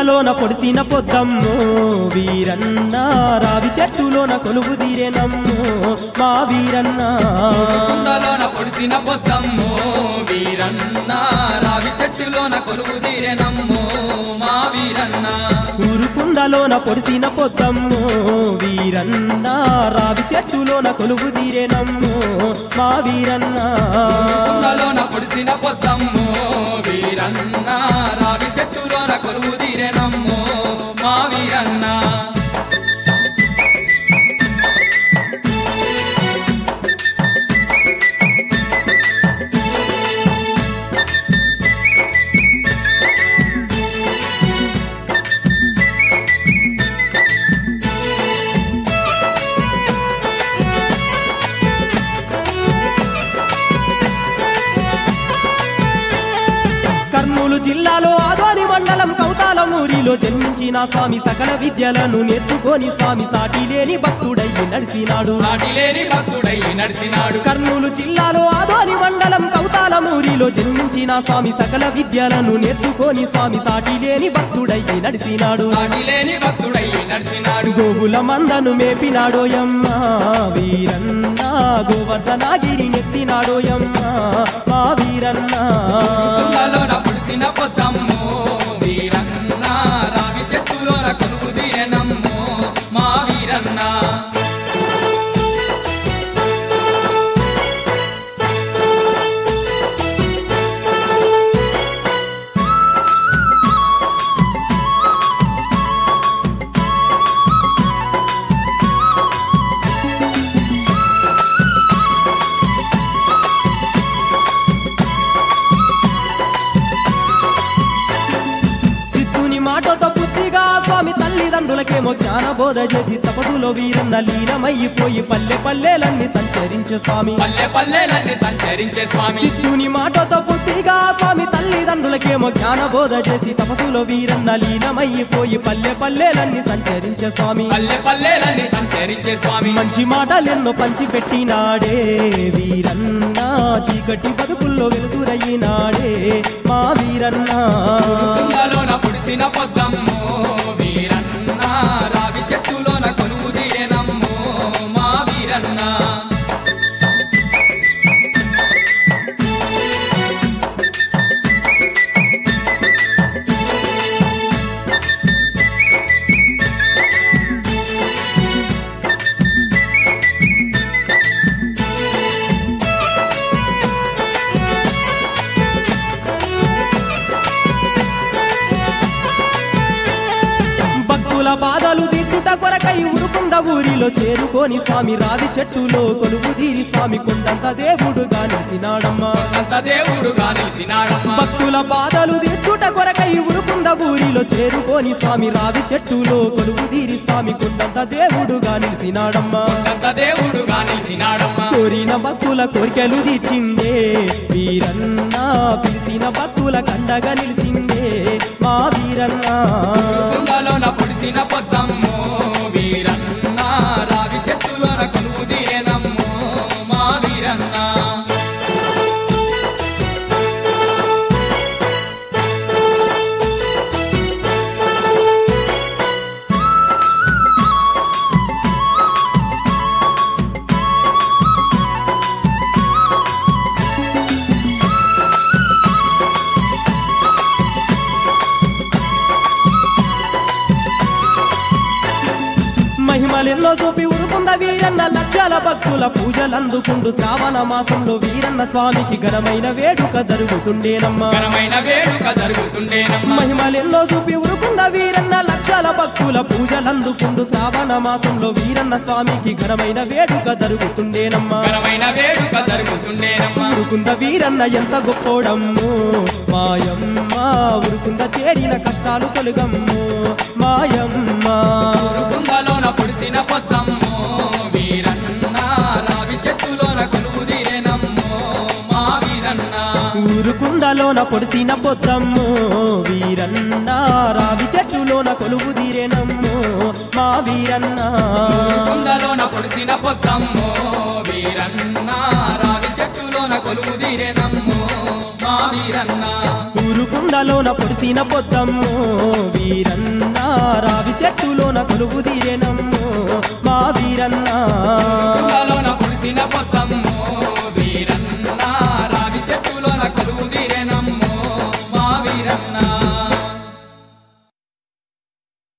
కుండలోన పొడిసిన పొద్దమ్ము వీరన్న రావి చెట్టులోన కొలువు తీరేనమ్ము మా వీరన్న కుండలోన పొడిసిన పొద్దమ్ము వీరన్న రావి చెట్టులోన కొలువు తీరెనమ్ము మా వీరన్న ఊరు కుండలోన పొడిసిన పొద్దమ్ము వీరన్న రావి చెట్టులోన కొలువు తీరేనమ్ము మా వీరన్న కుండలోన పొడిసిన పొద్దమ్ము వీరన్న రావి చెట్టులోన కొలువు తీరెనమ్ము మా వీరన్న కర్నూలు జిల్లాలో ఆదోని మండలం కౌతాలమూరిలో జన్మించిన స్వామి సకల విద్యలను నేర్చుకొని స్వామి సాటి లేని భక్తుడయ్యి నడిసినాడు సాటి లేని భక్తుడై నడిసినాడు కర్నూలు జిల్లాలో ఆదోని మండలం కౌతాలమూరిలో జన్మించిన స్వామి సకల విద్యలను నేర్చుకొని స్వామి సాటి లేని భక్తుడయ్యి నడిసినాడు సాటి లేని భక్తుడై నడిసినాడు గోగుల మందను మేపినాడోయమ్మ వీరన్న గోవర్ధనాగిరి నెత్తినాడోయమ్మ మా వీరన్న కుండలోన పొడిసిన పొద్దమ్ము వీరన్న రావి చెట్టులోన కొలువు తీరెనమ్ము మా వీరన్న సిద్ధుని మాటతో బుద్ధిగా స్వామి తల్లిదండ్రులకేమో జ్ఞాన బోధ చేసి తపసులో వీరన్న లీనమైపోయి పల్లె పల్లెలన్నీ సంచరించే స్వామి పల్లె పల్లెలన్నీ సంచరించే స్వామి సిద్ధుని మాటతో బుద్ధిగా స్వామి తల్లిదండ్రులకేమో జ్ఞాన బోధ చేసి తపసులో వీరన్న లీనమైపోయి పల్లె పల్లెలన్నీ సంచరించే స్వామి పల్లె పల్లెలన్నీ సంచరించే స్వామి మంచి మాటలెన్నో పంచి పెట్టినాడే వీరన్న చీకటి బతుకుల్లో వెలుతురయ్యినాడే మా వీరన్న కుండలోన పొడిసిన పొద్దమ్ము వీరన్న రావి చెట్టులోన కొలువు తీరెనమ్ము మా వీరన్న భక్తుల బాధలు తీర్చుట కొరకై ఉరుకుంద ఊరిలో చేరుకొని స్వామి రావి చెట్టులో కొలువు తీరి స్వామి కొండంత దేవుడుగా నిలిసినాడమ్మా అంత దేవుడుగా నిలిచినాడమ్మ భక్తుల బాధలు తీర్చుట కొరకై ఉరుకుంద ఊరిలో చేరుకొని స్వామి రావి చెట్టులో కొలువు తీరి స్వామి కొండంత దేవుడుగా నిలిసినాడమ్మా అంత దేవుడుగా నిలిచినాడమ్మ కోరిన భక్తుల కోరికలు తీర్చిండే వీరన్న పిలిచిన భక్తుల కండగా నిలిచిండే మా వీరన్న కుండలోన పొడిసిన పొద్దమ్ము వీరన్న రావి చెట్టులోన కొలువు తీరెనమ్ము మా వీరన్న మహిమలెన్నో చూపి ఉరుకుంద వీరన్న లక్షల భక్తుల పూజలందుకుండు శ్రావణ మాసంలో వీరన్న స్వామికి ఘనమైన వేడుక జరుగుతుండేనమ్మా ఘనమైన వేడుక జరుగుతుండేనమ్మ మహిమలెన్నో చూపి ఉరుకుంద వీరన్న లక్షల భక్తుల పూజలందుకుండు శ్రావణ మాసంలో వీరన్న స్వామికి ఘనమైన వేడుక జరుగుతుండేనమ్మా ఘనమైన వేడుక జరుగుతుండేనమ్మ ఉరుకుంద వీరన్న ఎంత గొప్పోడమ్ము మాయమ్మ ఉరుకుంద చేరిన కష్టాలు తొలగమ్ము మాయమ్మ కుండలోన పొడిసిన పొద్దమ్ము వీరన్న రావి చెట్టులోన కొలువు తీరెనమ్ము మా వీరన్న ఊరుకుందలోన పొడిసిన పొద్దమ్ము వీరన్న రావి చెట్టులోన కొలువు తీరేనమ్ము మా వీరన్న కుండలోన పొడిసిన పొద్దమ్ము వీరన్న రావి చెట్టులోన కొలువు తీరెనమ్ము మా వీరన్న ఊరుకుంద కుందలోన పొడిసిన పొద్దమ్మో వీరన్న రావి చెట్టులోన కొలువు తీరెనమ్మో మా వీరన్న కుండలోన పుడిసిన పొద్దమ్ము